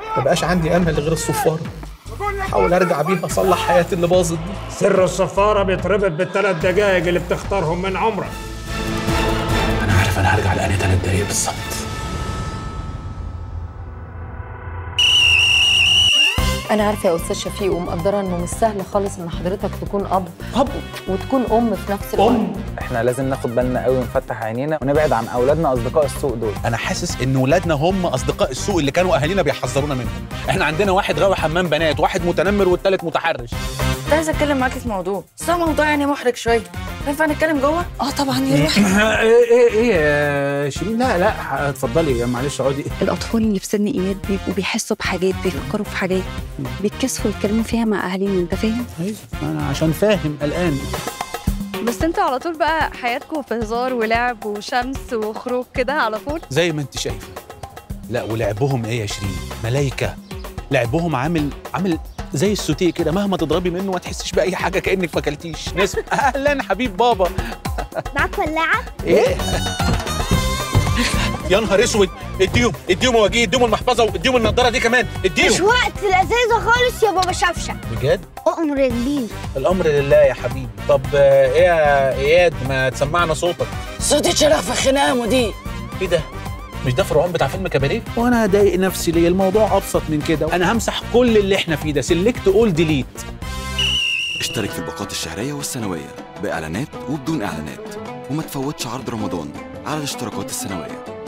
ما بقاش عندي امل غير الصفاره احاول ارجع بيها اصلح حياتي اللي باظت دي سر الصفارة بيتربط بالثلاث دقايق اللي بتختارهم من عمرك انا عارف انا هرجع لاني ثلاث دقايق بالظبط انا عارفه يا استاذ شفيق ومقدره انه مش سهل خالص ان حضرتك تكون اب اب وتكون ام في نفس الوقت ام احنا لازم ناخد بالنا قوي ونفتح عينينا ونبعد عن اولادنا اصدقاء السوق دول انا حاسس ان ولادنا هم اصدقاء السوق اللي كانوا اهالينا بيحذرونا منهم احنا عندنا واحد غاوي حمام بنات واحد متنمر والتالت متحرش كنت عايزه اتكلم معاكي في موضوع بس هو موضوع يعني محرج شويه ينفع نتكلم جوه اه طبعا يا روحي ايه ايه ايه يا شيرين لا لا اتفضلي معلش اقعدي الأطفال اللي في سن إياد بيبقوا بيحسوا بحاجات بيفكروا في حاجات بيتكسفوا يتكلموا فيها مع أهاليهم أنت فاهم؟ ايوه انا عشان فاهم الان بس انتوا على طول بقى حياتكم في هزار ولعب وشمس وخروج كده على طول زي ما انت شايفه لا ولعبهم ايه يا شيرين ملايكه لعبهم عامل عامل زي السوتيه كده مهما تضربي منه ما تحسيش باي حاجه كانك ما اكلتيش ناس اهلا حبيب بابا معاك ولاعة؟ ايه يا نهار اسود اديهم اديهم مواجيه اديهم المحفظه واديهم النضاره دي كمان مش اديهم وقت الأزازة خالص يا بابا شفشة بجد أؤمر يا كبير الامر لله يا حبيبي طب آه، ايه يا اياد ما تسمعنا صوتك صوتي اتشرح في خناقه مدير ايه ده مش ده فرعون بتاع فيلم كباريه وانا هضايق نفسي ليه الموضوع ابسط من كده انا همسح كل اللي احنا فيه ده سلكت اول ديليت اشترك في الباقات الشهرية والسنوية بإعلانات وبدون إعلانات وما تفوتش عرض رمضان على الاشتراكات السنوية